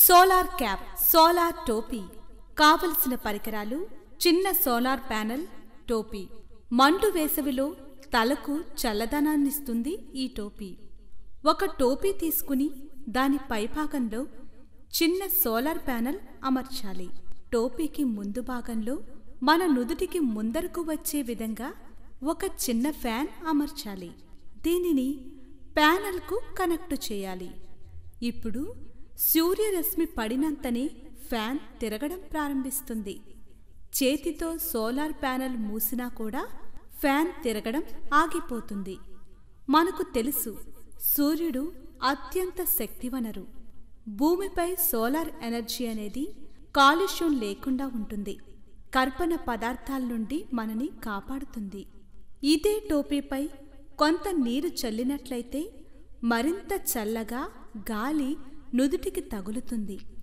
solar cap solar టోపీ కావలసిన పరికరాలు చిన్న సోలార్ ప్యానెల్ టోపీ మండు వేసవిలో తలకు చల్లదనాన్నిస్తుంది ఈ టోపీ ఒక టోపీ తీసుకుని దాని పైభాగంలో చిన్న సోలార్ ప్యానెల్ అమర్చాలి టోపీకి ముందు భాగంలో మన నుదుటికి ముందరకు వచ్చే విధంగా ఒక చిన్న ఫ్యాన్ అమర్చాలి దీనిని ప్యానెల్కు కనెక్ట్ చేయాలి ఇప్పుడు సూర్యరశ్మి పడినంతనే ఫ్యాన్ తిరగడం ప్రారంభిస్తుంది చేతితో సోలార్ ప్యానెల్ మూసినా కూడా ఫ్యాన్ తిరగడం ఆగిపోతుంది మనకు తెలుసు సూర్యుడు అత్యంత శక్తివనరు భూమిపై సోలార్ ఎనర్జీ అనేది కాలుష్యం లేకుండా ఉంటుంది కర్బన పదార్థాల నుండి మనని కాపాడుతుంది ఇదే టోపీపై కొంత నీరు చల్లినట్లయితే మరింత చల్లగా గాలి నుదుటికి తగులుతుంది